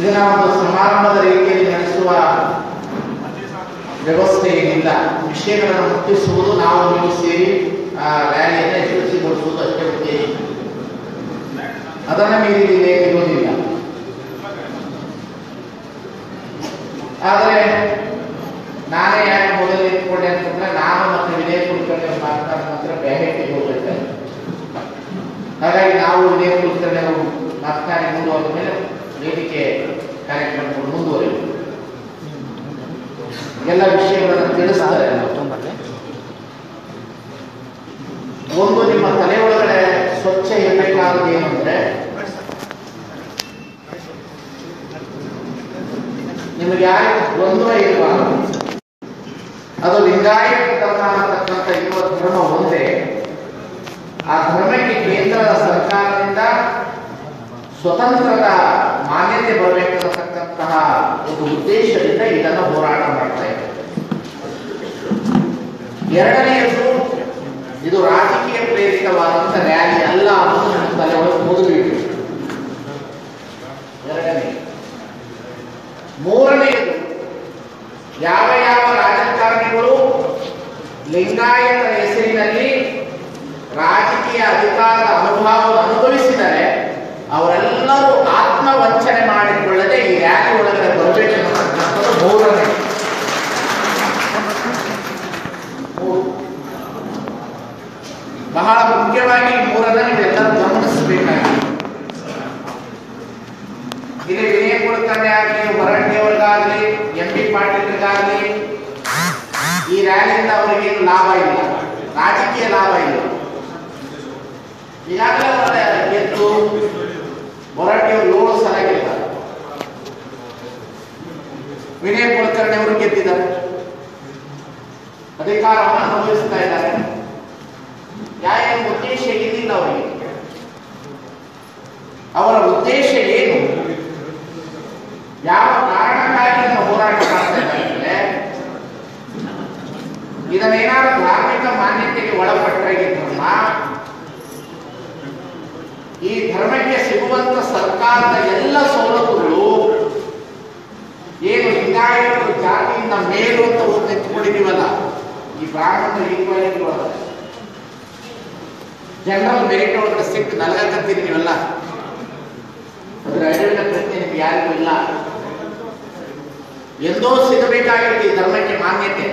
ಇದನ್ನ ಒಂದು ಸಮಾರಂಭದ ರೀತಿಯಲ್ಲಿ ನಡೆಸುವ ವ್ಯವಸ್ಥೆ ಏನಿಲ್ಲ ವಿಷಯಗಳನ್ನು ಮುಟ್ಟಿಸುವುದು ನಾವು ನೀವು ಸೇರಿ ಆ ರ್ಯಾಲಿಯನ್ನು ಯಶಸ್ವಿಗೊಳಿಸುವುದು ಅಷ್ಟೇ ಉದ್ದೇಶ ಅದನ್ನು ಮೀರಿ ಇಲ್ಲಿ ಇರುವುದಿಲ್ಲ ಆದರೆ ನಾನೇ ಯಾಕೆ ಮೊದಲು ನಿಂತ್ಕೊಂಡೆ ಅಂತಂದ್ರೆ ನಾನು ಮತ್ತು ವಿನಯ ಕುಲಕರ್ಣಿ ಅವ್ರ ಮಾತನಾಡಿದ ನಂತರ ಬ್ಯಾಗೆಟ್ಟಿಗೆ ಹೋಗ್ಬೇಕು ಹಾಗಾಗಿ ನಾವು ವಿನಯ ಕುಲಕರ್ಣಿ ಅವರು ಮಾತನಾಡಿ ಮುಂದುವರೆದ ಮೇಲೆ ವೇದಿಕೆ ಕಾರ್ಯಕ್ರಮಗಳು ಮುಂದುವರಿಯುವುದು ಎಲ್ಲ ವಿಷಯಗಳನ್ನು ತಿಳಿಸ್ತಾರೆ ಒಂದು ನಿಮ್ಮ ತಲೆ ಒಳಗಡೆ ಸ್ವಚ್ಛ ಇರಬೇಕಾದ ಏನು ಅಂದ್ರೆ ನಿಮಗೆ ಯಾರು ಗೊಂದಲ ಇರಬಾರದು ಅದು ಲಿಂಗಾಯತ ಧರ್ಮ ಅನ್ನತಕ್ಕಂಥ ಇರುವ ಧರ್ಮ ಒಂದೇ ಆ ಧರ್ಮಕ್ಕೆ ಕೇಂದ್ರದ ಸರ್ಕಾರದಿಂದ ಸ್ವತಂತ್ರದ ಮಾನ್ಯತೆ ಬರಬೇಕನ್ನತಕ್ಕಂತಹ ಒಂದು ಉದ್ದೇಶದಿಂದ ಇದನ್ನು ಹೋರಾಟ ಮಾಡ್ತಾ ಇದೆ ಎರಡನೆಯದು ಇದು ರಾಜಕೀಯ ಪ್ರೇರಿತವಾದಂಥ ರ್ಯಾಲಿ ಅಲ್ಲ ಅನ್ನೋದು ನನ್ನ ತಲೆ ಒಳಗೆ ಮೊದಲು ಇಟ್ಟು ಎರಡನೇ ಮೂರನೆಯದು ಯಾವ ಯಾವ ರಾಜಕಾರಣಿಗಳು ಲಿಂಗಾಯತರ ಹೆಸರಿನಲ್ಲಿ ರಾಜಕೀಯ ಅಧಿಕಾರದ ಅನುಭವ ಅನುಭವಿಸಿದರೆ ಅವರೆಲ್ಲರೂ ಆತ್ಮವಂಚನೆ ಮಾಡಿಕೊಳ್ಳದೆ ಈ ರ್ಯಾಲಿ ಒಳಗಡೆ ಬರಬೇಕು ಅನ್ನತಕ್ಕಂಥದ್ದು ಮೂರನೇ ಮೂರು. ಬಹಳ ಮುಖ್ಯವಾಗಿ ಈ ಮೂರನ್ನ ನೀವೆಲ್ಲರೂ ಗಮನಿಸಬೇಕಾಗಿದೆ ಇಲ್ಲಿ ವಿನಯ ಕುಲಕರ್ಣಿ ಆಗಲಿ ಹೊರಟ್ಟಿಯವರಿಗಾಗಲಿ ಎಂ ಪಿ ಪಾಟೀಲ್ರಿಗಾಗಲಿ ಈ ರ್ಯಾಲಿಯಿಂದ ಅವರಿಗೇನು ಲಾಭ ಇಲ್ಲ ರಾಜಕೀಯ ಲಾಭ ಇಲ್ಲ ಈಗಾಗಲೇ ಅವರ ಗೆದ್ದು ಹೊರಟ್ಟಿಯವರು ಏಳು ಸಲ ಗೆದ್ದಾರೆ ವಿನಯ ಕುಲಕರ್ಣಿ ಅವರು ಗೆದ್ದಿದ್ದಾರೆ ಅಧಿಕಾರವನ್ನು ಅನುಭವಿಸ್ತಾ ಇದ್ದಾರೆ ಯಾವ ಉದ್ದೇಶ ಏನಿಲ್ಲ ಅವರಿಗೆ ಅವರ ಉದ್ದೇಶ ಏನು ಯಾವ ಕಾರಣಕ್ಕಾಗಿ ಇದನ್ನು ಹೋರಾಟ ಮಾಡ್ತಾ ಇದ್ದಾರೆ ಅಂದ್ರೆ ಇದನ್ನೇನಾದ್ರೂ ಧಾರ್ಮಿಕ ಮಾನ್ಯತೆಗೆ ಒಳಪಟ್ಟರೆ ಈ ಧರ್ಮ ಈ ಧರ್ಮಕ್ಕೆ ಸಿಗುವಂತ ಸರ್ಕಾರದ ಎಲ್ಲ ಸವಲತ್ತುಗಳು ಏನು ಲಿಂಗಾಯತರು ಜಾತಿಯಿಂದ ಮೇಲು ಅಂತ ಹೋಗಿ ನಿಂತ್ಕೊಂಡಿದೀವಲ್ಲ ಈ ಬ್ರಾಹ್ಮಣ ಈಕ್ವಾಲಿಟಿ ಒಳಗೆ ಜನರಲ್ ಮೆರಿಟ್ ಒಳಗೆ ಸಿಟ್ಟು ನಲ್ಗತ್ತೀರಿ ನೀವೆಲ್ಲ ಅದರ ಅರಿವಿನ ಪ್ರಜ್ಞೆ ನಿಮ್ಗೆ ಯಾರಿಗೂ ಇಲ್ಲ ಎಂದೋ ಸಿಗಬೇಕಾಗಿತ್ತು ಈ ಧರ್ಮಕ್ಕೆ ಮಾನ್ಯತೆ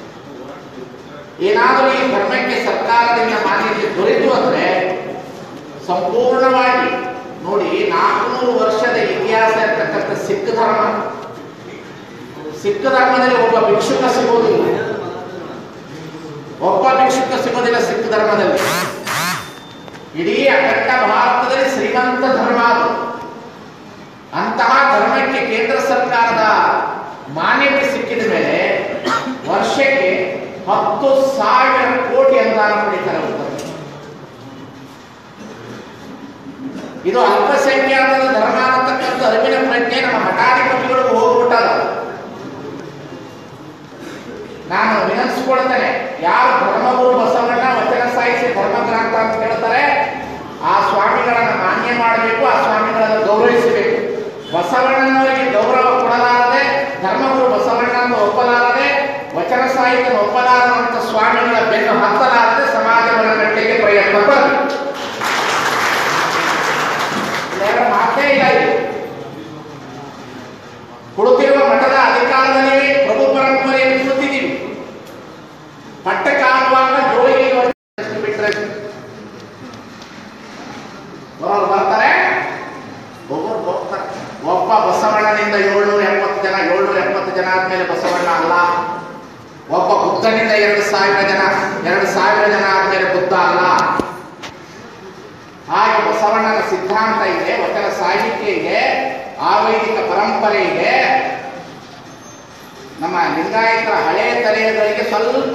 ಏನಾದರೂ ಈ ಧರ್ಮಕ್ಕೆ ಸರ್ಕಾರದಿಂದ ಮಾನ್ಯತೆ ದೊರೆತು ಅಂದ್ರೆ ಸಂಪೂರ್ಣವಾಗಿ ನೋಡಿ ನಾಲ್ಕುನೂರು ವರ್ಷದ ಇತಿಹಾಸ ಇರ್ತಕ್ಕಂಥ ಸಿಖ್ ಧರ್ಮ ಸಿಖ್ ಧರ್ಮದಲ್ಲಿ ಒಬ್ಬ ಭಿಕ್ಷುಕ ಸಿಗೋದಿಲ್ಲ ಒಬ್ಬ ಭಿಕ್ಷುಕ ಸಿಗೋದಿಲ್ಲ ಸಿಖ್ ಧರ್ಮದಲ್ಲಿ ಇಡೀ ಅಖಂಡ ಭಾರತದಲ್ಲಿ ಶ್ರೀಮಂತ ಧರ್ಮ ಅದು ಅಂತಹ ಧರ್ಮಕ್ಕೆ ಕೇಂದ್ರ ಸರ್ಕಾರದ ಮಾನ್ಯತೆ ಸಿಕ್ಕಿದ ಮೇಲೆ ವರ್ಷಕ್ಕೆ ಹತ್ತು ಸಾವಿರ ಕೋಟಿ ಅನುದಾನ ಪಡಿತಾರೆ ಅವರು ಇದು ಅಲ್ಪಸಂಖ್ಯಾತರ ಧರ್ಮ ಅನ್ನತಕ್ಕಂಥ ಅರಿವಿನ ಪ್ರಜ್ಞೆ ನಮ್ಮ ಮಠಾಧಿಪತಿಗಳಿಗೂ ಹೋಗ್ಬಿಟ್ಟದ ನಾನು ವಿನಂತಿಸ್ಕೊಳ್ತೇನೆ ಯಾರು ಧರ್ಮಗುರು ಬಸವಣ್ಣ ವಚನ ಸಾಹಿತ್ಯ ಧರ್ಮಗ್ರಂಥ ಅಂತ ಹೇಳ್ತಾರೆ ಆ ಸ್ವಾಮಿಗಳನ್ನ ಮಾನ್ಯ ಮಾಡಬೇಕು ಆ ಸ್ವಾಮಿಗಳನ್ನು ಗೌರವಿಸಬೇಕು ಬಸವಣ್ಣನವರಿಗೆ ಗೌರವ ಕೊಡಲಾರದೆ ಧರ್ಮಗುರು ಬಸವಣ್ಣ ಅಂತ ಒಪ್ಪಲಾರದೆ ವಚನ ಸಾಹಿತ್ಯ ಒಪ್ಪಲಾರದಂತ ಸ್ವಾಮಿಗಳ ಬೆನ್ನು ಹತ್ತಲಾರದೆ ಸಮಾಜವನ್ನು ಕಟ್ಟಲಿಕ್ಕೆ ಪ್ರಯತ್ನ ಪಡಬೇಕು ಇದೆರಡು ಮಾತೇ ಇಲ್ಲ ಇದು ಕುಳಿತಿರುವ ಮಠದ ಅಧಿಕಾರದಲ್ಲಿ ಪ್ರಭು ಪರಂಪರೆಯನ್ನು ಕೂತಿದ್ದೀವಿ ಪಟ್ಟ ಕಾಣುವಾಗ ಜೋಳಿಗೆ ಎಷ್ಟು ಬಿಟ್ರೆ ಬರೋರು ಬರ್ತಾರೆ ಒಬ್ಬರು ಹೋಗ್ತಾರೆ ಒಬ್ಬ ಬಸವಣ್ಣನಿಂದ ಏಳ್ನೂರ ಎಪ್ಪತ್ತು ಜನ ಏಳ್ನೂರ ಎಪ್ಪತ್ತು ಜನ ಆದ್ಮೇಲೆ ಬಸವಣ್ಣ ಅಲ್ಲ ಒಬ್ಬ ಬುದ್ಧನಿಂದ ಎರಡು ಸಾವಿರ ಜನ ಎರಡು ಸಾವಿರ ಜನ ಆದ್ಮೇಲೆ ಬುದ್ಧ ಅಲ್ಲ ಹಾಗೆ ಬಸವಣ್ಣನ ಸಿದ್ಧಾಂತ ಇದೆ ವಚನ ಸಾಹಿತ್ಯ ಇದೆ ಆವೈದಿಕ ಪರಂಪರೆ ಇದೆ ನಮ್ಮ ಲಿಂಗಾಯತರ ಹಳೆ ತಲೆಗಳಿಗೆ ಸ್ವಲ್ಪ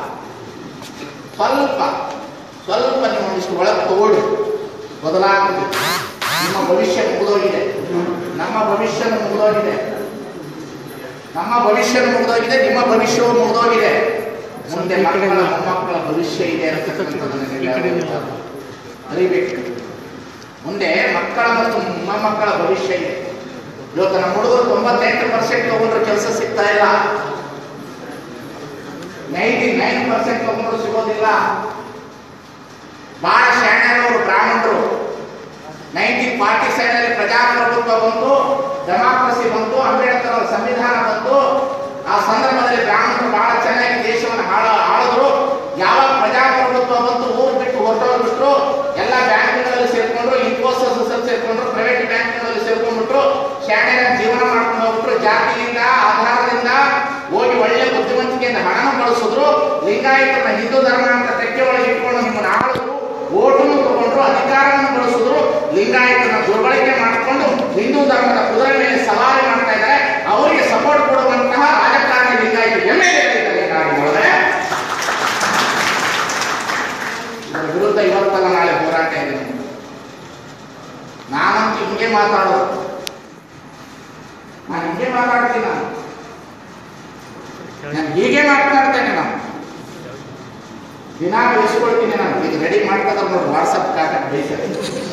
ಸ್ವಲ್ಪ ಸ್ವಲ್ಪ ನೀವು ಒಂದಿಷ್ಟು ಒಳಗೆ ತಗೊಳ್ಳಿ ಬದಲಾಗ್ತದೆ ನಿಮ್ಮ ಭವಿಷ್ಯ ಮುಗಿದೋಗಿದೆ ನಮ್ಮ ಭವಿಷ್ಯ ಮುಗಿದೋಗಿದೆ ನಮ್ಮ ಭವಿಷ್ಯ ಮುಗಿದೋಗಿದೆ ನಿಮ್ಮ ಭವಿಷ್ಯವು ಮುಗಿದೋಗಿದೆ ಮುಂದೆ ಮಕ್ಕಳ ಮೊಮ್ಮಕ್ಕಳ ಭವಿಷ್ಯ ಇದೆ ಅಂತಕ್ಕಂಥದ್ದನ್ನ ಅರಿಬೇಕು ಮುಂದೆ ಮಕ್ಕಳ ಮತ್ತು ಮೊಮ್ಮಕ್ಕಳ ಭವಿಷ್ಯ ಇದೆ ಇವತ್ತು ನಮ್ಮ ಹುಡುಗರು ತೊಂಬತ್ತೆಂಟು ಪರ್ಸೆಂಟ್ ತಗೊಂಡ್ರು ಕೆಲಸ ಸಿಗ್ತಾ ಇಲ್ಲ ನೈಂಟಿ ನೈನ್ ಪರ್ಸೆಂಟ್ ತಗೊಂಡ್ರು ಸಿಗೋದಿಲ್ಲ ಬಹಳ ಶಾಣ್ಯರವರು ಬ್ರಾಹ್ಮಣರು ನೈನ್ಟೀನ್ ಫಾರ್ಟಿ ಸೆವೆನ್ ಪ್ರಜಾಪ್ರಭುತ್ವ ಬಂತು ಡೆಮಾಕ್ರಸಿ ಬಂತು ಅಂಬೇಡ್ಕರ್ ಅವರ ಸಂವಿಧಾನ ಬಂತು ಆ ಸಂದರ್ಭದಲ್ಲಿ ಬ್ರಾಹ್ಮಣರು ಬಹಳ ಚೆನ್ನಾಗಿ ದೇಶವನ್ನು ಆಳ ಆಳಿದ್ರು ಯಾವಾಗ ಪ್ರಜಾಪ್ರಭುತ್ವ ಬಂತು ಊರು ಬಿಟ್ಟು ಹೊರಟೋಗ್ಬಿಟ್ರು ಎಲ್ಲ ಬ್ಯಾಂಕ್ಗಳಲ್ಲಿ ಸೇರ್ಕೊಂಡ್ರು ಇನ್ಫೋಸಿಸ್ ಸೇರ್ಕೊಂಡ್ರು ಪ್ರೈವೇಟ್ ಬ್ಯಾಂಕ್ಗಳಲ್ಲಿ ಸೇರ್ಕೊಂಡ್ಬಿಟ್ರು ಶಾಣೆಯ ಜೀವನ ಮಾಡ್ಕೊಂಡು ಹೋಗ್ಬಿಟ್ರು ಜಾತಿಯಿಂದ ಆಧಾರದಿಂದ ಹೋಗಿ ಒಳ್ಳೆ ಬುದ್ಧಿವಂತಿಕೆಯಿಂದ ಹಣನ ಬಳಸಿದ್ರು ಲಿಂಗಾಯತರನ್ನ ಹಿಂದೂ ಧರ್ಮ ಅಂತ ತೆಕ್ಕೆ ಒಳಗೆ ಇಟ್ಕೊಂಡು ನಿಮ್ಮನ್ನು ಆಳಿದ್ರು ಓಟನ್ನು ತಗೊಂಡ್ರು ಅಧಿಕಾರವನ್ನು ಬಳಸಿದ್ರು ಲಿಂಗಾಯತನ ದುರ್ಬಳಕೆ ಮಾಡಿಕೊಂಡು ಹಿಂದೂ ಧರ್ಮದ ಕುದುರೆ ಮೇಲೆ ಸವಾರಿ ಮಾಡ್ತಾ ಇದ್ದಾರೆ ಅವರಿಗೆ ಸಪೋರ್ಟ್ ಕೊಡುವಂತಹ ರಾಜಕಾರಣಿ ಲಿಂಗಾಯತ ಎಮ್ಮೆ ಲಿಂಗಾಯತಗಳೇ ಇದರ ವಿರುದ್ಧ ಇವತ್ತಲ್ಲ ನಾಳೆ ಹೋರಾಟ ಇದೆ ನಾನಂತೂ ಹಿಂಗೆ ಮಾತಾಡೋದು ನಾನು ಹಿಂಗೆ ಮಾತಾಡ್ತೀನಿ ನಾನು ನಾನು ಹೀಗೆ ಮಾತನಾಡ್ತೇನೆ ನಾನು ದಿನ ಬೆಳೆಸ್ಕೊಳ್ತೀನಿ ನಾನು ಈಗ ರೆಡಿ ಮಾಡ್ಕೋದ್ರೆ ನೋಡಿ ವಾಟ್ಸಪ್ ಕಾಕಕ್ಕೆ ಬೈಸಕ್ಕೆ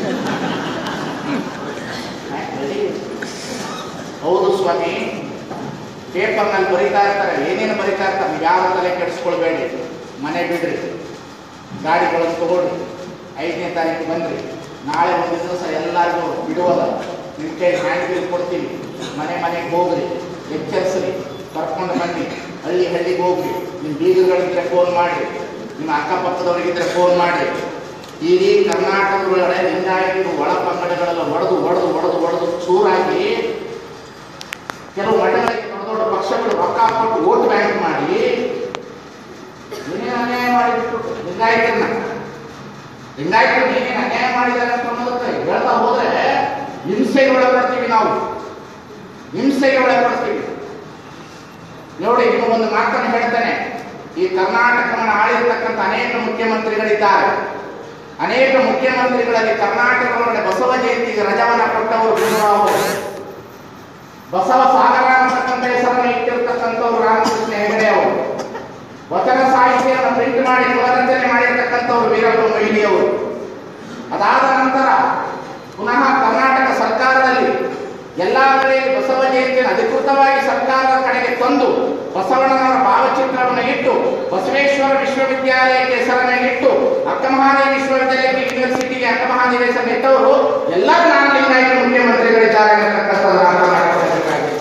ಹೌದು ಸ್ವಾಮಿ ಪೇಪರ್ನಲ್ಲಿ ಬರೀತಾ ಇರ್ತಾರೆ ಏನೇನು ಬರೀತಾ ಇರ್ತಾರೆ ನೀವು ಯಾವ ತಲೆ ಕೆಡಿಸ್ಕೊಳ್ಬೇಡಿ ಮನೆ ಬಿಡ್ರಿ ಗಾಡಿಗಳನ್ನು ತಗೊಳ್ರಿ ಐದನೇ ತಾರೀಕು ಬಂದ್ರಿ ನಾಳೆ ಒಂದು ದಿವಸ ಎಲ್ಲರಿಗೂ ಬಿಡುವಲ್ಲ ನಿಮ್ಮ ಕೈ ಹ್ಯಾಂಡ್ ಬಿಲ್ ಕೊಡ್ತೀವಿ ಮನೆ ಮನೆಗೆ ಹೋಗ್ರಿ ಎಚ್ಚರಿಸ್ರಿ ಕರ್ಕೊಂಡು ಬನ್ನಿ ಹಳ್ಳಿ ಹಳ್ಳಿಗೆ ಹೋಗ್ರಿ ನಿಮ್ಮ ಬೀಗರುಗಳಿದ್ರೆ ಫೋನ್ ಮಾಡಿರಿ ನಿಮ್ಮ ಅಕ್ಕಪಕ್ಕದವರಿಗಿದ್ರೆ ಫೋನ್ ಮಾಡಿ ಇಡೀ ಕರ್ನಾಟಕದ ಒಳಗಡೆ ಲಿಂಗಾಯತರು ಒಳ ಪಂಗಡಗಳೆಲ್ಲ ಒಡೆದು ಒಡೆದು ಒಡೆದು ಒಡೆದು ಚೂರಾಗಿ ಕೆಲವು ಮಂಡಲಕ್ಕೆ ದೊಡ್ಡ ದೊಡ್ಡ ಪಕ್ಷಗಳು ರೊಕ್ಕ ಕೊಟ್ಟು ವೋಟ್ ಬ್ಯಾಂಕ್ ಮಾಡಿ ಏನೇನು ಅನ್ಯಾಯ ಮಾಡಿಬಿಟ್ಟು ಲಿಂಗಾಯತರನ್ನ ಲಿಂಗಾಯತರು ಏನೇನು ಅನ್ಯಾಯ ಮಾಡಿದ್ದಾರೆ ಅಂತ ಅನ್ನೋದಕ್ಕೆ ಹೇಳ್ತಾ ಹೋದ್ರೆ ಹಿಂಸೆಗೆ ಒಳಪಡ್ತೀವಿ ನಾವು ಹಿಂಸೆಗೆ ಒಳಪಡ್ತೀವಿ ನೋಡಿ ಇನ್ನು ಒಂದು ಮಾತನ್ನು ಹೇಳ್ತೇನೆ ಈ ಕರ್ನಾಟಕವನ್ನು ಆಳಿರ್ತಕ್ಕಂಥ ಅನೇಕ ಮುಖ್ಯಮಂತ್ರಿಗಳಿದ್ದಾರೆ ಅನೇಕ ಮುಖ್ಯಮಂತ್ರಿಗಳಲ್ಲಿ ಕರ್ನಾಟಕದೊಳಗಡೆ ಬಸವ ಜಯಂತಿಗೆ ರಜವನ್ನ ಕೊಟ್ಟವರು ಗುರುರಾವ್ ಬಸವ ಸಾಗರ ಅಂತಕ್ಕಂಥ ಹೆಸರನ್ನು ಇಟ್ಟಿರ್ತಕ್ಕಂಥವ್ರು ರಾಮಕೃಷ್ಣ ಹೆಗಡೆ ಅವರು ವಚನ ಸಾಹಿತ್ಯವನ್ನು ಪ್ರಿಂಟ್ ಮಾಡಿ ಪುನರಚನೆ ಮಾಡಿರ್ತಕ್ಕಂಥವ್ರು ವೀರಪ್ಪ ಮೊಯ್ಲಿ ಅವರು ಅದಾದ ನಂತರ ಪುನಃ ಕರ್ನಾಟಕ ಸರ್ಕಾರದಲ್ಲಿ ಎಲ್ಲಾ ಕಡೆ ಬಸವ ಜಯಂತಿಯನ್ನು ಅಧಿಕೃತವಾಗಿ ಸರ್ಕಾರದ ಕಡೆಗೆ ತಂದು ಬಸವಣ್ಣನವರ ಭಾವಚಿತ್ರವನ್ನು ಇಟ್ಟು ಬಸವೇಶ್ವರ ವಿಶ್ವವಿದ್ಯಾಲಯಕ್ಕೆ ಹೆಸರನ್ನ ಇಟ್ಟು ಅಕ್ಕಮಹಾದೇವಿ ವಿಶ್ವವಿದ್ಯಾಲಯಕ್ಕೆ ಯೂನಿವರ್ಸಿಟಿಗೆ ಅಕ್ಕಮಹಾದೇವಿ ಹೆಸರನ್ನು ಇಟ್ಟವರು ಎಲ್ಲರೂ ನಾನು ಲಿಂಗಾಯತ ಮುಖ್ಯಮಂತ್ರಿಗಳಿದ್ದಾರೆ ಅನ್ನತಕ್ಕಂಥದ್ದು ಅರ್ಥ ಮಾಡ್ಕೊಳ್ಬೇಕಾಗಿತ್ತು.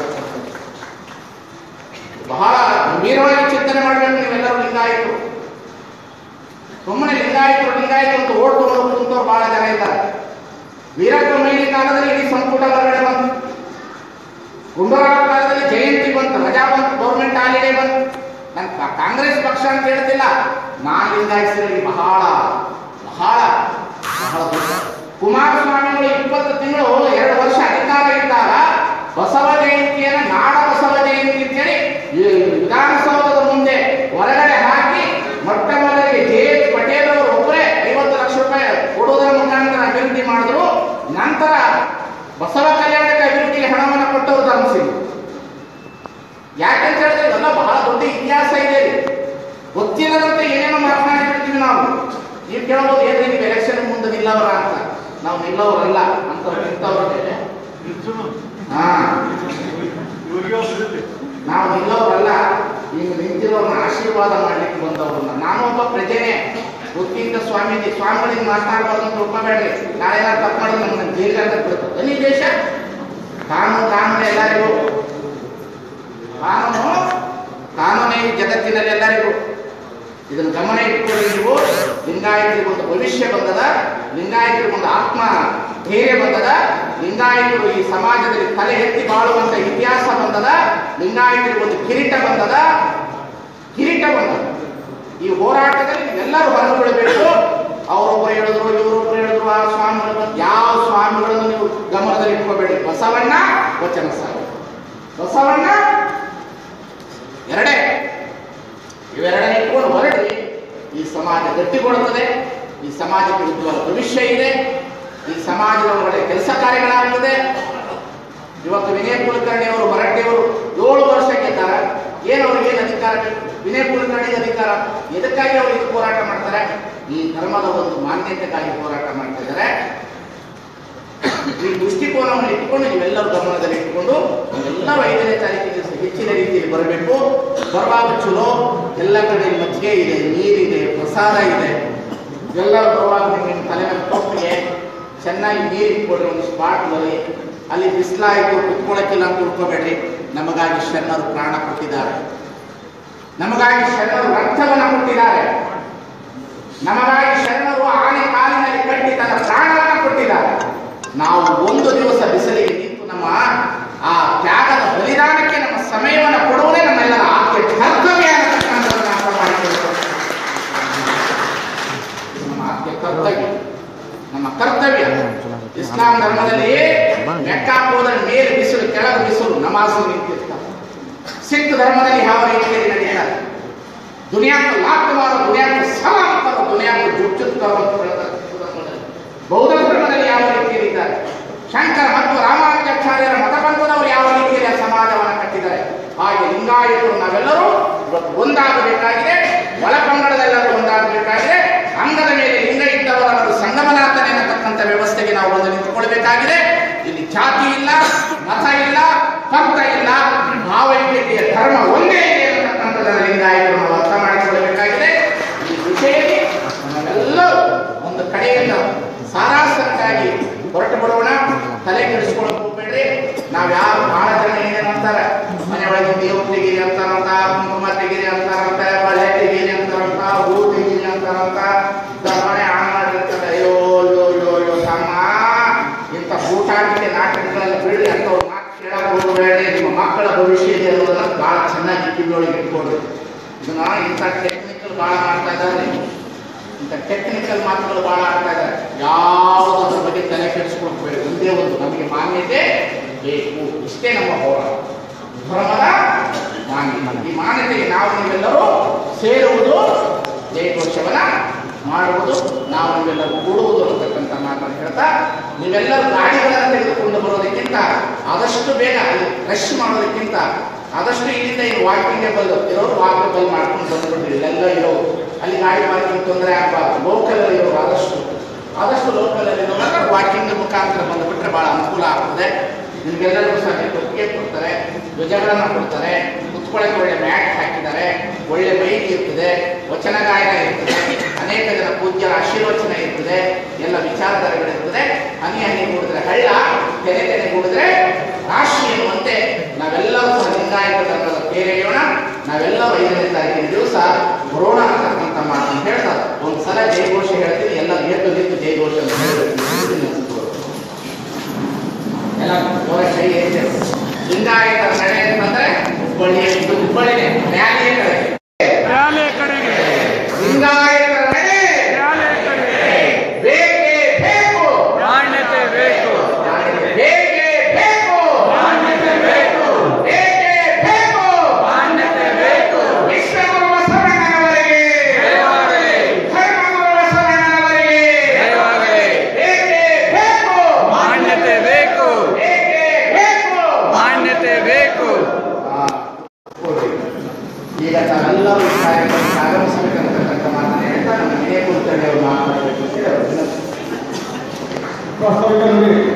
ಬಹಳ ಗಂಭೀರವಾಗಿ ಚಿಂತನೆ ಮಾಡಬೇಕು ನೀವೆಲ್ಲರೂ ಲಿಂಗಾಯತರು ಸುಮ್ಮನೆ ಲಿಂಗಾಯತರು ಲಿಂಗಾಯತರು ಅಂತ ಓಟ್ ತಗೊಂಡು ಕುಂತವ್ರು ಬಹಳ ಜನ ಇದ್ದಾರೆ ವೀರಪ್ಪ ಮೊಯ್ಲಿ ಕಾಲದಲ್ಲಿ ಇಡೀ ಸಂಪುಟ ಹೊರಗಡೆ ಬಂತು ಗುಂಡೂರಾವ್ ಕಾಲದಲ್ಲಿ ಜಯಂತಿ ಬಂತು ರಜಾ ಬಂತು ಗೌರ್ಮೆಂಟ್ ಹಾಲಿಡೇ ಬಂತು ನಾನು ಕಾ- ಕಾಂಗ್ರೆಸ್ ಪಕ್ಷ ಅಂತ ಹೇಳ್ತಿಲ್ಲ ನಾನು ಲಿಂಗಾಯತರಲ್ಲಿ ಬಹಳ ಬಹಳ ಬಹಳ ದೊಡ್ಡ ಕುಮಾರಸ್ವಾಮಿಗಳು ಇಪ್ಪತ್ತು ತಿಂಗಳು ಎರಡು ವರ್ಷ ಅಧಿಕಾರ ಇದ್ದಾಗ ಬಸವ ಜಯಂತಿಯನ್ನ ನಾಡ ಬಸವ ಜಯಂತಿ ಅಂತೇಳಿ ಈ ವಿಧಾನಸೌಧದ ಮುಂದೆ ಹೊರಗಡೆ ಹಾಕಿ ಮೊಟ್ಟ ಮೊದಲಿಗೆ ಜೆ ಎಚ್ ಪಟೇಲ್ ಅವರು ಒಬ್ಬರೇ ಐವತ್ತು ಲಕ್ಷ ರೂಪಾಯಿ ಕೊಡುವುದರ ಮುಖಾಂತರ ಅಭಿವೃದ್ಧಿ ಮಾಡಿದ್ರು ನಂತರ ಬಸವ ಕಲ್ಯಾಣಕ್ಕೆ ಅಭಿವೃದ್ಧಿಗೆ ಹಣವನ್ನು ಕೊಟ್ಟವರು ಧರ್ಮಸಿಂಗ್ ಯಾಕಂತ ಹೇಳಿದ್ರೆ ಇದೆಲ್ಲ ಬಹಳ ದೊಡ್ಡ ಇತಿಹಾಸ ಇದೆ ಇಲ್ಲಿ. ಗೊತ್ತಿಲ್ಲದಂತೆ ಏನೇನೋ ಮಾತನಾಡಿಬಿಡ್ತೀವಿ ನಾವು ನೀವು ಕೇಳಬಹುದು ಏನ್ರಿ ನೀವು ಎಲೆಕ್ಷನ್ ಮುಂದೆ ನಿಲ್ಲವರ ಅಂತ ನಾವು ನಿಲ್ಲವರಲ್ಲ ಅಂತ ನಿಂತವ್ರಿಗೆ ಹಾ ನಾವು ನಿಲ್ಲವರಲ್ಲ ಈಗ ನಿಂತಿರೋರ್ನ ಆಶೀರ್ವಾದ ಮಾಡ್ಲಿಕ್ಕೆ ಬಂದವ್ರನ್ನ ನಾನು ಒಬ್ಬ ಪ್ರಜೆನೇ ಗೊತ್ತಿದ್ದ ಸ್ವಾಮೀಜಿ ಸ್ವಾಮಿಗಳಿಗೆ ಮಾತನಾಡಬಾರ್ದು ಅಂತ ಒಪ್ಪಬೇಡ್ರಿ ನಾಳೆ ಏನಾದ್ರು ತಪ್ಪು ಮಾಡಿದ್ರೆ ನಮ್ಮನ್ನ ಜೈಲಿಗೆ ಬಿಡ್ತದೆ ಈ ದೇಶ ಕಾನೂನು ಕಾನೂನು ಎಲ್ಲರಿಗೂ ಕಾನೂನು ಕಾನೂನೇ ಈ ಜಗತ್ತಿನಲ್ಲಿ ಎಲ್ಲರಿಗೂ ಇದನ್ನು ಗಮನ ಇಟ್ಕೊಂಡು ನೀವು ಲಿಂಗಾಯತರಿಗೆ ಒಂದು ಭವಿಷ್ಯ ಬಂದದ ಲಿಂಗಾಯತರಿಗೆ ಒಂದು ಆತ್ಮ ಧೈರ್ಯ ಬಂದದ ಲಿಂಗಾಯತರು ಈ ಸಮಾಜದಲ್ಲಿ ತಲೆ ಎತ್ತಿ ಬಾಳುವಂತ ಇತಿಹಾಸ ಬಂದದ ಲಿಂಗಾಯತರಿಗೆ ಒಂದು ಕಿರೀಟ ಬಂದದ ಕಿರೀಟ ಬಂದದ ಈ ಹೋರಾಟದಲ್ಲಿ ನೀವೆಲ್ಲರೂ ಹೊರಗೊಳ್ಳಬೇಕು ಅವರೊಬ್ಬರು ಹೇಳಿದ್ರು ಇವರೊಬ್ಬರು ಹೇಳಿದ್ರು ಆ ಸ್ವಾಮಿಗಳು ಬಂದು ಯಾವ ಸ್ವಾಮಿಗಳನ್ನು ನೀವು ಗಮನದಲ್ಲಿ ಇಟ್ಕೋಬೇಡಿ ಬಸವಣ್ಣ ವಚನ ಸಾಗಿ ಬಸವಣ್ಣ ಎರಡೇ ಇವೆರಡನೇ ಇಟ್ಕೊಂಡು ಹೊರಡಿ ಈ ಸಮಾಜ ಗಟ್ಟಿಗೊಳ್ಳುತ್ತದೆ ಈ ಸಮಾಜಕ್ಕೆ ಉಜ್ವಲ ಭವಿಷ್ಯ ಇದೆ ಈ ಸಮಾಜದ ಒಳಗಡೆ ಕೆಲಸ ಕಾರ್ಯಗಳಾಗ್ತದೆ ಇವತ್ತು ವಿನಯ್ ಕುಲಕರ್ಣಿ ಅವರು ಹೊರಟ್ಟಿಯವರು ಏಳು ವರ್ಷ ಗೆದ್ದಾರೆ ಏನು ಅವ್ರಿಗೆ ಏನು ಅಧಿಕಾರ ಬೇಕು ವಿನಯ್ ಕುಲಕರ್ಣಿಗೆ ಅಧಿಕಾರ ಎದಕ್ಕಾಗಿ ಅವರು ಇದು ಹೋರಾಟ ಮಾಡ್ತಾರೆ ಈ ಧರ್ಮದ ಒಂದು ಮಾನ್ಯತೆಗಾಗಿ ಹೋರಾಟ ಮಾಡ್ತಾ ಇದ್ದಾರೆ ಈ ದೃಷ್ಟಿಕೋನವನ್ನು ಇಟ್ಟುಕೊಂಡು ನೀವೆಲ್ಲರೂ ಗಮನದಲ್ಲಿ ಇಟ್ಟುಕೊಂಡು ನೀವೆಲ್ಲರೂ ಐದನೇ ತಾರೀಕಿಗೆ ದಿವಸ ಹೆಚ್ಚಿನ ರೀತಿಯಲ್ಲಿ ಬರಬೇಕು ಬರುವಾಗ ಚಲೋ ಎಲ್ಲ ಕಡೆ ಮಜ್ಜಿಗೆ ಇದೆ ನೀರಿದೆ ಪ್ರಸಾದ ಇದೆ ಎಲ್ಲರೂ ಬರುವಾಗ ನಿಮ್ಮ ತಲೆ ಮೇಲೆ ತೊಟ್ಟಿಗೆ ಚೆನ್ನಾಗಿ ನೀರು ಇಟ್ಕೊಡ್ರಿ ಒಂದು ಸ್ಪಾಟ್ನಲ್ಲಿ ಅಲ್ಲಿ ಬಿಸಿಲಾಯಿತು ಕುತ್ಕೊಳ್ಳೋಕ್ಕಿಲ್ಲ ಅಂತ ತಿಳ್ಕೊಬೇಡ್ರಿ ನಮಗಾಗಿ ಶರಣರು ಪ್ರಾಣ ಕೊಟ್ಟಿದ್ದಾರೆ ನಮಗಾಗಿ ಶರಣರು ರಕ್ತವನ್ನು ಕೊಟ್ಟಿದ್ದಾರೆ ನಮಗಾಗಿ ಶರಣರು ಆನೆ ಕಾಲಿನಲ್ಲಿ ಕಟ್ಟಿ ತನ್ನ ಪ್ರಾಣವನ್ನು ಕೊಟ್ಟಿದ್ದಾರೆ ನಾವು ಒಂದು ದಿವಸ ಬಿಸಿಲಿಗೆ ನಿಂತು ನಮ್ಮ ಆ ತ್ಯಾಗದ ಬಲಿದಾನಕ್ಕೆ ನಮ್ಮ ಸಮಯವನ್ನು ಕೊಡುವುದೇ ನಮ್ಮೆಲ್ಲರ ಆದ್ಯ ಕರ್ತವ್ಯ ಅನ್ನತಕ್ಕಂಥದ್ದನ್ನ ಅರ್ಥ ಮಾಡಿಕೊಳ್ಳಬೇಕು ನಮ್ಮ ಆದ್ಯ ಕರ್ತವ್ಯ ನಮ್ಮ ಕರ್ತವ್ಯ ಇಸ್ಲಾಂ ಧರ್ಮದಲ್ಲಿ ಮೆಕ್ಕಾಕ್ ಹೋದರೆ ಮೇಲೆ ಬಿಸಿಲು ಕೆಳಗೆ ಬಿಸಿಲು ನಮಾಜ್ ನಿಂತಿರ್ತಾರೆ ಸಿಖ್ ಧರ್ಮದಲ್ಲಿ ಯಾವ ರೀತಿಯಲ್ಲಿ ನಡೀತಾರೆ ದುನಿಯಾಕ್ಕೆ ಲಾಕ್ ಮಾರೋ ದುನಿಯಾಕ್ಕೆ ಸಲಾಮ್ ಕರೋ ದುನಿಯಾಕ್ಕೆ ಜುಚ್ಚುತ್ ಕರೋ ಅಂತ ಹೇಳ್ತಾರೆ ಸಿಖ್ ಧರ್ಮದಲ್ಲಿ. ಬೌದ್ಧ ಧರ್ಮದಲ್ಲಿ ಯಾವ ರೀತಿಯಲ್ಲಿ ಇದ್ದಾರೆ ಶಂಕರ ಮತ್ತು ರಾಮಾನುಜಾಚಾರ್ಯರ ಮತಬಂಧದವರು ಯಾವ ರೀತಿಯಲ್ಲಿ ಆ ಸಮಾಜವನ್ನು ಕಟ್ಟಿದ್ದಾರೆ ಹಾಗೆ ಲಿಂಗಾಯತರು ನಾವೆಲ್ಲರೂ ಇವತ್ತು ಒಂದಾಗಬೇಕಾಗಿದೆ ಒಳಪಂಗಡದೆಲ್ಲರೂ ಒಂದಾಗಬೇಕಾಗಿದೆ ಅಂಗದ ಮೇಲೆ ಲಿಂಗ ಇದ್ದವರನ್ನು ಸಂಗಮನಾಥನೆ ಅನ್ನತಕ್ಕಂಥ ವ್ಯವಸ್ಥೆಗೆ ನಾವು ಬಂದು ನಿಂತುಕೊಳ್ಬೇಕಾಗಿದೆ ಇಲ್ಲಿ ಜಾತಿ ಇಲ್ಲ ಮತ ಇಲ್ಲ ಪಂಥ ಇಲ್ಲ ಭಾವೈಕ್ಯತೆಯ ಧರ್ಮ ಒಂದೇ ಇದೆ ಅನ್ನತಕ್ಕಂಥದ್ದನ್ನು ಲಿಂಗಾಯತರು ನಾವು ಅರ್ಥ ಮಾಡಿಕೊಳ್ಳಬೇಕಾಗಿದೆ ಈ ವಿಷಯದಲ್ಲಿ ನಾವೆಲ್ಲರೂ ಒಂದು ಕಡೆಯಿಂದ ಸಾರಾಸರಕ್ಕಾಗಿ ಹೊರಟು ಬಿಡೋಣ ತಲೆ ಕೆಡಿಸ್ಕೊಳ್ಳೋಕೆ ಹೋಗ್ಬೇಡ್ರಿ ನಾವ್ ಯಾರು ಬಹಳ ಜನ ಏನೇನು ಅಂತಾರೆ ಮನೆ ಒಳಗೆ ದೇವ್ರ ತೆಗೀರಿ ಅಂತಾರಂತ ಕುಂಕುಮ ತೆಗೀರಿ ಅಂತಾರಂತ ಬಳೆ ತೆಗೀರಿ ಅಂತಾರಂತ ಹೂ ತೆಗೀರಿ ಅಂತಾರಂತ ದಮನೆ ಆನ್ ಮಾಡಿರ್ತಾರೆ ಅಯ್ಯೋ ಅಯ್ಯೋ ಅಯ್ಯೋ ಅಯ್ಯೋ ತಮ್ಮ ಇಂಥ ಊಟಾಟಿಕೆ ನಾಟಕಗಳಲ್ಲಿ ಬಿಡ್ರಿ ಅಂತವ್ರು ಮಾತು ಕೇಳಕ್ ಹೋಗಬೇಡ್ರಿ ನಿಮ್ಮ ಮಕ್ಕಳ ಭವಿಷ್ಯ ಇದೆ ಅನ್ನೋದನ್ನ ಬಹಳ ಚೆನ್ನಾಗಿ ಕಿವಿಯೊಳಗೆ ಇಟ್ಕೊಳ್ರಿ ಇದನ್ನ ಇಂಥ ಟೆಕ್ನಿಕಲ್ ಬಹಳ ಮಾಡ್ತಾ ಇದ್ದಾರೆ ಇಂಥ ಟೆಕ್ನಿಕಲ್ ಮಾತುಗಳು ಬಹಳ ಆಗ್ತಾ ಇದ್ದಾರೆ ಯಾವುದರ ಬಗ್ಗೆ ತಲೆ ಕೆಡಿಸ್ಕೊಳ್ಬೇಡಿ ಒಂದೇ ಒಂದು ನಮಗೆ ಮಾನ್ಯತೆ ಬೇಕು ಇಷ್ಟೇ ನಮ್ಮ ಹೋರಾಟ ಧರ್ಮದ ಮಾನ್ಯತೆ ಈ ಮಾನ್ಯತೆಗೆ ನಾವು ನೀವೆಲ್ಲರೂ ಸೇರುವುದು ಜಯಘೋಷವನ್ನ ಮಾಡುವುದು ನಾವು ನೀವೆಲ್ಲರೂ ಕೂಡುವುದು ಅನ್ನತಕ್ಕಂಥ ಮಾತನ್ನು ಹೇಳ್ತಾ ನೀವೆಲ್ಲರೂ ಗಾಡಿಗಳನ್ನು ತೆಗೆದುಕೊಂಡು ಬರೋದಕ್ಕಿಂತ ಆದಷ್ಟು ಬೇಗ ಅಲ್ಲಿ ರಶ್ ಮಾಡೋದಕ್ಕಿಂತ ಆದಷ್ಟು ಇಲ್ಲಿಂದ ಏನು ವಾಕಿಂಗೇಬಲ್ ಇರೋರು ವಾಕೇಬಲ್ ಮಾಡ್ಕೊಂಡು ಬಂದ್ಬಿಡ್ರಿ ಇಲ್ಲೆಲ್ಲ ಇರೋರು ಅಲ್ಲಿ ಗಾಡಿ ಪಾರ್ಕಿಂಗ್ ತೊಂದರೆ ಆಗಬಾರ್ದು ಲೋಕಲ್ ಇರೋರು ಆದಷ್ಟು ಆದಷ್ಟು ಲೋಕಲ್ ಇರೋವಾಗ ವಾಕಿಂಗ್ ಮುಖಾಂತರ ಬಂದುಬಿಟ್ರೆ ಬಹಳ ಅನುಕೂಲ ಆಗ್ತದೆ ನಿಮ್ಗೆಲ್ಲರಿಗೂ ಸಹ ಕೊಟ್ಟಿಗೆ ಕೊಡ್ತಾರೆ ಧ್ವಜಗಳನ್ನು ಕೊಡ್ತಾರೆ ಕುತ್ಕೊಳ್ಳೋಕೆ ಒಳ್ಳೆ ಮ್ಯಾಟ್ ಹಾಕಿದ್ದಾರೆ ಒಳ್ಳೆ ಬೈಕ್ ಇರ್ತದೆ ವಚನ ಗಾಯನ ಇರ್ತದೆ ಅನೇಕ ಜನ ಪೂಜ್ಯರ ಆಶೀರ್ವಚನ ಇರ್ತದೆ ಎಲ್ಲ ವಿಚಾರಧಾರೆಗಳಿರ್ತದೆ ಹನಿ ಹನಿ ಕೂಡಿದ್ರೆ ಹಳ್ಳ ತೆನೆ ತೆನೆ ಕೂಡಿದ್ರೆ ರಾಶಿ ಎನ್ನುವಂತೆ ನಾವೆಲ್ಲರೂ ಸಹ ಲಿಂಗಾಯತ ಧರ್ಮದ ಬೇರೆಯೋಣ ನಾವೆಲ್ಲರೂ ಐದನೇ ತಾರೀಕಿನ ದಿವಸ ಬರೋಣ ಅಂತಕ್ಕಂಥ ಮಾತನ್ನು ಹೇಳ್ತಾರೆ ಒಂದ್ಸಲ ಜೈಗೋ